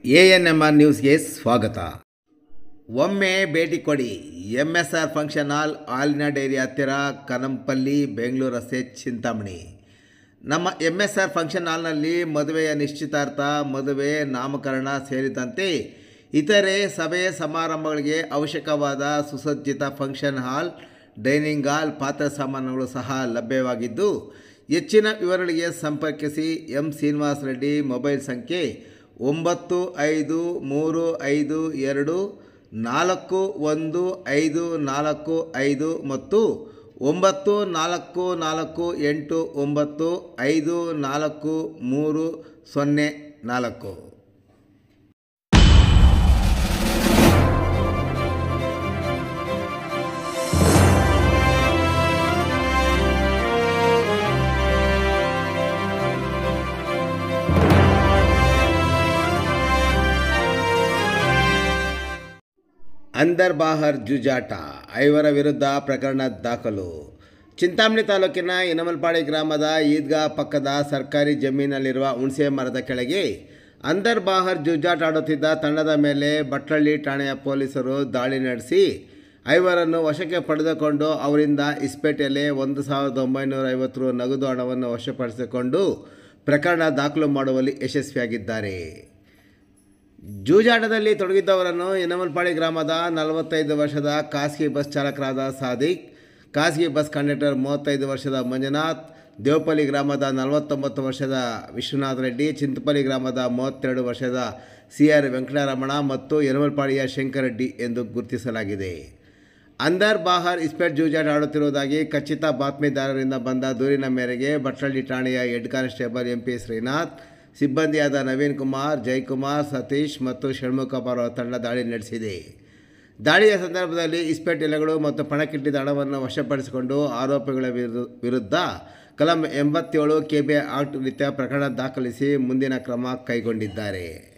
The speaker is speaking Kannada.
ಎ ಎನ್ ಎಮ್ ಆರ್ ನ್ಯೂಸ್ಗೆ ಸ್ವಾಗತ ಒಮ್ಮೆ ಭೇಟಿ ಕೊಡಿ M S R function hall ಹಾಲಿನ ಡೈರಿ ಹತ್ತಿರ ಕನಂಪಲ್ಲಿ ಬೆಂಗಳೂರು ರಸ್ತೆ ಚಿಂತಾಮಣಿ ನಮ್ಮ ಎಮ್ ಎಸ್ ಆರ್ ಫಂಕ್ಷನ್ ಹಾಲ್ನಲ್ಲಿ ಮದುವೆಯ ನಿಶ್ಚಿತಾರ್ಥ ಮದುವೆ ನಾಮಕರಣ ಸೇರಿದಂತೆ ಇತರೆ ಸಭೆ ಸಮಾರಂಭಗಳಿಗೆ ಅವಶ್ಯಕವಾದ ಸುಸಜ್ಜಿತ ಫಂಕ್ಷನ್ ಹಾಲ್ ಡೈನಿಂಗ್ ಹಾಲ್ ಪಾತ್ರ ಸಾಮಾನುಗಳು ಸಹ ಲಭ್ಯವಾಗಿದ್ದು ಹೆಚ್ಚಿನ ವಿವರಗಳಿಗೆ ಸಂಪರ್ಕಿಸಿ ಎಂ ಶ್ರೀನಿವಾಸ ರೆಡ್ಡಿ ಮೊಬೈಲ್ ಸಂಖ್ಯೆ ಒಂಬತ್ತು ಐದು ಮೂರು ಐದು ಎರಡು ನಾಲ್ಕು ಒಂದು ಐದು ನಾಲ್ಕು ಐದು ಮತ್ತು ಒಂಬತ್ತು ನಾಲ್ಕು ನಾಲ್ಕು ಎಂಟು ಒಂಬತ್ತು ಐದು ನಾಲ್ಕು ಮೂರು ಸೊನ್ನೆ ನಾಲ್ಕು ಅಂದರ್ ಬಾಹರ್ ಜುಜಾಟ ಐವರ ವಿರುದ್ಧ ಪ್ರಕರಣ ದಾಖಲು ಚಿಂತಾಮಣಿ ತಾಲೂಕಿನ ಇನಮಲ್ಪಾಡಿ ಗ್ರಾಮದ ಈದ್ಗಾ ಪಕ್ಕದ ಸರ್ಕಾರಿ ಜಮೀನಲ್ಲಿರುವ ಹುಣಸೆ ಮರದ ಕೆಳಗೆ ಅಂದರ್ ಬಾಹರ್ ಜುಜಾಟ ಆಡುತ್ತಿದ್ದ ತಂಡದ ಮೇಲೆ ಭಟ್ರಳ್ಳಿ ಠಾಣೆಯ ಪೊಲೀಸರು ದಾಳಿ ನಡೆಸಿ ಐವರನ್ನು ವಶಕ್ಕೆ ಪಡೆದುಕೊಂಡು ಅವರಿಂದ ಇಸ್ಪೇಟೆಯಲ್ಲಿ ಒಂದು ಸಾವಿರದ ಒಂಬೈನೂರ ಐವತ್ತು ರು ನಗದು ಹಣವನ್ನು ವಶಪಡಿಸಿಕೊಂಡು ಪ್ರಕರಣ ದಾಖಲು ಮಾಡುವಲ್ಲಿ ಯಶಸ್ವಿಯಾಗಿದ್ದಾರೆ ಜೂಜಾಟದಲ್ಲಿ ತೊಡಗಿದ್ದವರನ್ನು ಯನಮಲ್ಪಾಡಿ ಗ್ರಾಮದ ನಲವತ್ತೈದು ವರ್ಷದ ಖಾಸಗಿ ಬಸ್ ಚಾಲಕರಾದ ಸಾದಿಕ್ ಖಾಸಗಿ ಬಸ್ ಕಂಡಕ್ಟರ್ ಮೂವತ್ತೈದು ವರ್ಷದ ಮಂಜುನಾಥ್ ದೇವಪಲ್ಲಿ ಗ್ರಾಮದ ನಲವತ್ತೊಂಬತ್ತು ವರ್ಷದ ವಿಶ್ವನಾಥ್ ರೆಡ್ಡಿ ಚಿಂತಪಲ್ಲಿ ಗ್ರಾಮದ ಮೂವತ್ತೆರಡು ವರ್ಷದ ಸಿ ಆರ್ ವೆಂಕಟರಮಣ ಮತ್ತು ಯನಮಲ್ಪಾಡಿಯ ಶಂಕರ್ ರೆಡ್ಡಿ ಎಂದು ಗುರುತಿಸಲಾಗಿದೆ ಅಂದರ್ ಬಾಹರ್ ಇಸ್ಪೇಟ್ ಜೂಜಾಟ ಆಡುತ್ತಿರುವುದಾಗಿ ಖಚಿತ ಬಾತ್ಮೀದಾರರಿಂದ ಬಂದ ದೂರಿನ ಮೇರೆಗೆ ಭಟ್ರಳ್ಳಿ ಠಾಣೆಯ head constable M P Srinath ಸಿಬ್ಬಂದಿಯಾದ ನವೀನ್ ಕುಮಾರ್ ಜಯಕುಮಾರ್ ಸತೀಶ್ ಮತ್ತು ಷಣ್ಮುಖಪ್ಪ ಅವರ ತಂಡ ದಾಳಿ ನಡೆಸಿದೆ ದಾಳಿಯ ಸಂದರ್ಭದಲ್ಲಿ ಇಸ್ಪೇಟ್ ಎಲೆಗಳು ಮತ್ತು ಪಣಕ್ಕಿಟ್ಟಿದ್ದ ಹಣವನ್ನು ವಶಪಡಿಸಿಕೊಂಡು ಆರೋಪಿಗಳ ವಿರು- ವಿರುದ್ಧ ಕಲಂ ಎಂಬತ್ತೇಳು ಕೆ ಬಿ ಆಕ್ಟ್ ರೀತ್ಯ ಪ್ರಕರಣ ದಾಖಲಿಸಿ ಮುಂದಿನ ಕ್ರಮ ಕೈಗೊಂಡಿದ್ದಾರೆ